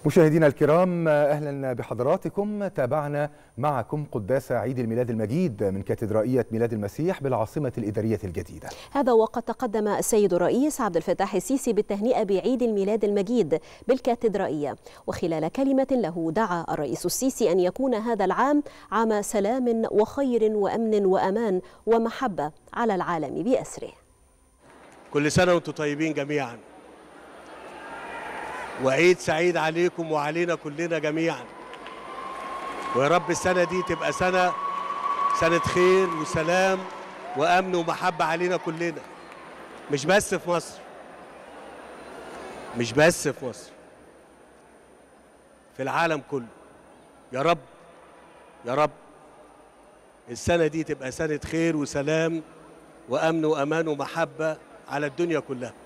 مشاهدينا الكرام اهلا بحضراتكم تابعنا معكم قداس عيد الميلاد المجيد من كاتدرائيه ميلاد المسيح بالعاصمه الاداريه الجديده. هذا وقد تقدم السيد الرئيس عبد الفتاح السيسي بالتهنئه بعيد الميلاد المجيد بالكاتدرائيه وخلال كلمه له دعا الرئيس السيسي ان يكون هذا العام عام سلام وخير وامن وامان ومحبه على العالم باسره. كل سنه وانتم طيبين جميعا. وعيد سعيد عليكم وعلينا كلنا جميعا ويا رب السنة دي تبقى سنة سنة خير وسلام وأمن ومحبة علينا كلنا مش بس في مصر مش بس في مصر في العالم كله يا رب يا رب السنة دي تبقى سنة خير وسلام وأمن وأمان ومحبة على الدنيا كلها